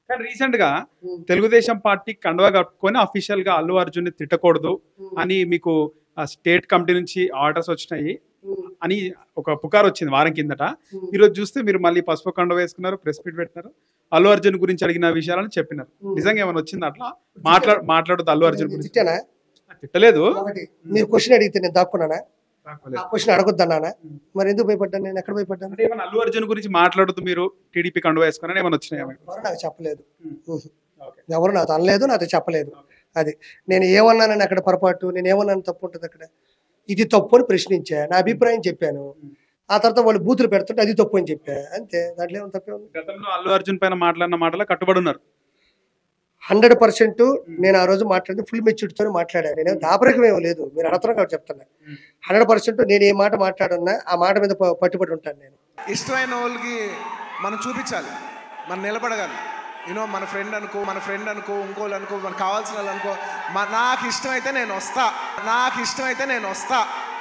కానీ రీసెంట్ గా తెలుగుదేశం పార్టీ కండువా కట్టుకొని అఫీషియల్ గా అల్లు అర్జున్ ని తిట్టకూడదు అని మీకు స్టేట్ కమిటీ నుంచి ఆర్డర్స్ వచ్చినాయి అని ఒక పుకార్ వచ్చింది వారం కిందట ఈ రోజు చూస్తే మీరు మళ్ళీ పసుపు కండువ వేసుకున్నారు ప్రెస్ మీట్ పెట్టినారు అల్లు అర్జున్ గురించి అడిగిన విషయాలను చెప్పినారు నిజంగా ఏమైనా వచ్చింది అట్లా మాట్లా మాట్లాడదు అల్లు అర్జున్ గురించి తిట్టానా తిట్టలేదు ఒకటి మీరు క్వశ్చన్ అడిగితే నేను దాక్కున్నానా ఆ క్వశ్చన్ అడగొద్దన్నానా మరి ఎందుకు భయపడ్డాను నేను ఎక్కడ భయపడ్డాను అంటే ఏమైనా అల్లు అర్జున్ గురించి మాట్లాడుతూ మీరు టీడీపీ కండువా వేసుకున్నారని ఏమైనా వచ్చినాయి ఎవరు నాకు చెప్పలేదు ఓకే. ఎవరు నాతో అనలేదు నాతో చెప్పలేదు అది నేను ఏమన్నానని అక్కడ పొరపాటు నేను ఏమన్నాను తప్పు ఉంటుంది అక్కడ ఇది తప్పు అని ప్రశ్నించా నా అభిప్రాయం చెప్పాను ఆ తర్వాత వాళ్ళు బూతులు పెడుతుంటే అది తప్పు అని చెప్పా అంతే దాంట్లో ఏమైనా తప్పే ఉంది గతంలో అల్లు అర్జున్ పైన మాట్లాడిన మాటలు కట్టుబడి ఉన్నారు హండ్రెడ్ పర్సెంట్ నేను ఆ రోజు మాట్లాడింది ఫుల్ మెచ్యూరిటీతో మాట్లాడాను నేను దాపరికం ఏమీ లేదు మీరు అడుగుతున్నారు కాబట్టి చెప్తున్నా హండ్రెడ్ పర్సెంట్ నేను ఏ మాట మాట్లాడున్నా ఆ మాట మీద ప- పట్టుబడి ఉంటాను నేను ఇష్టమైన వాళ్ళకి మనం చూపించాలి మనం నిలబడగాలి యూనో మన ఫ్రెండ్ అనుకో మన ఫ్రెండ్ అనుకో ఇంకోళ్ళు అనుకో మనకు కావాల్సిన వాళ్ళు అనుకో మా- నాకు ఇష్టమైతే నేను వస్తా నాకు ఇష్టమైతే నేను వస్తా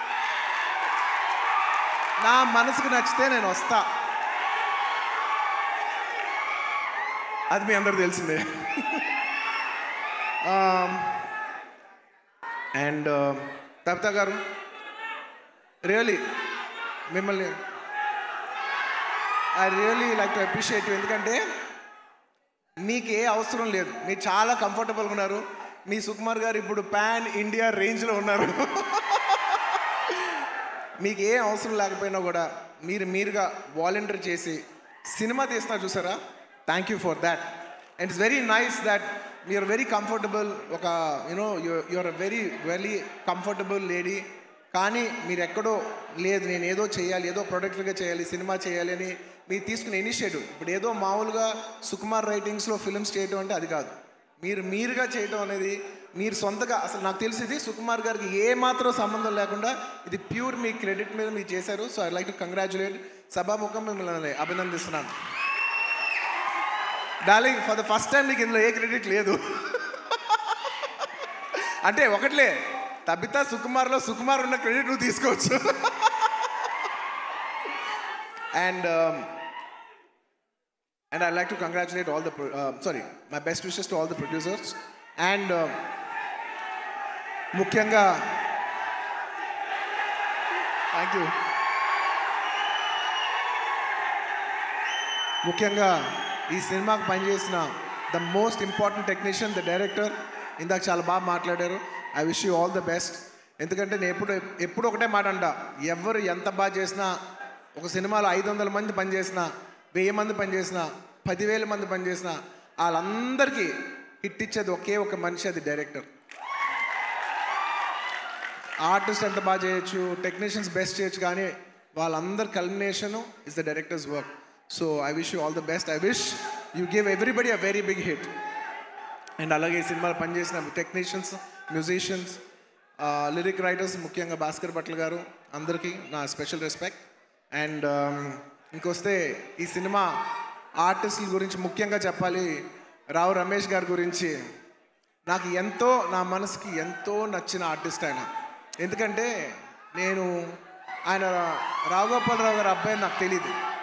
నా మనసుకు నచ్చితే నేను వస్తా అది మీ అందరు తెలిసిందే అండ్ తప్తా గారు రియలీ మిమ్మల్ని I really like to appreciate ఎందుకంటే మీకు ఏ అవసరం లేదు మీరు చాలా కంఫర్టబుల్గా ఉన్నారు మీ సుకుమార్ గారు ఇప్పుడు పాన్ ఇండియా రేంజ్లో ఉన్నారు మీకు ఏ అవసరం లేకపోయినా కూడా మీరు మీరుగా వాలంటీర్ చేసి సినిమా తీస్తున్నారు చూసారా thank you for that and it's very nice that you're very comfortable ఒక you know you're uh very very comfortable lady కానీ మీరు ఎక్కడో లేదు నేను ఏదో చేయాలి ఏదో ప్రొడక్టివ్గా చేయాలి సినిమా చేయాలి అని మీరు తీసుకునే ఇనిషియేటివ్ ఇప్పుడు ఏదో మామూలుగా సుకుమార్ రైటింగ్స్లో ఫిల్మ్స్ చేయడం అంటే అది కాదు మీరు మీరుగా చేయడం అనేది మీరు సొంతగా అసలు నాకు తెలిసింది సుకుమార్ గారికి ఏ మాత్రం సంబంధం లేకుండా ఇది ప్యూర్ మీ క్రెడిట్ మీద మీరు చేశారు so I like to congratulate సభాముఖం మిమ్మల్ని అభినందిస్తున్నాను darling for the first time మీకు ఇందులో ఏ క్రెడిట్ లేదు అంటే ఒకట్లే తబితా సుకుమార్లో సుకుమార్ ఉన్న క్రెడిట్ నువ్వు తీసుకోవచ్చు and and I like to congratulate all the sorry my best wishes to all the producers and ముఖ్యంగా థ్యాంక్ యూ ముఖ్యంగా ఈ సినిమాకు పనిచేసిన the most important technician the director ఇందాక చాలా బాగా మాట్లాడారు I wish you all the best ఎందుకంటే నేను ఎప్పుడు ఎప్పుడు ఒకటే మాట అంట ఎవరు ఎంత బాగా చేసినా ఒక సినిమాలో ఐదు వందల మంది పనిచేసినా వెయ్యి మంది పనిచేసినా పదివేల మంది పనిచేసినా వాళ్ళందరికీ హిట్ ఇచ్చేది ఒకే ఒక మనిషి అది డైరెక్టర్ ఆర్టిస్ట్ ఎంత బాగా చేయొచ్చు టెక్నీషియన్స్ బెస్ట్ చేయొచ్చు కానీ వాళ్ళందరి culmination is the director's work so I wish you all the best I wish you give everybody uh very big hit and అలాగే ఈ సినిమాలో పనిచేసిన టెక్నీషియన్స్ మ్యూజిషియన్స్ లిరిక్ రైటర్స్ ముఖ్యంగా భాస్కర్ భట్ల గారు అందరికీ నా స్పెషల్ రెస్పెక్ట్ అండ్ ఇంకొస్తే ఈ సినిమా ఆర్టిస్టుల గురించి ముఖ్యంగా చెప్పాలి రావు రమేష్ గారి గురించి నాకు ఎంతో నా మనసుకి ఎంతో నచ్చిన ఆర్టిస్ట్ ఆయన ఎందుకంటే నేను ఆయన రావుగోపాలరావు గారి అబ్బాయి నాకు తెలియదు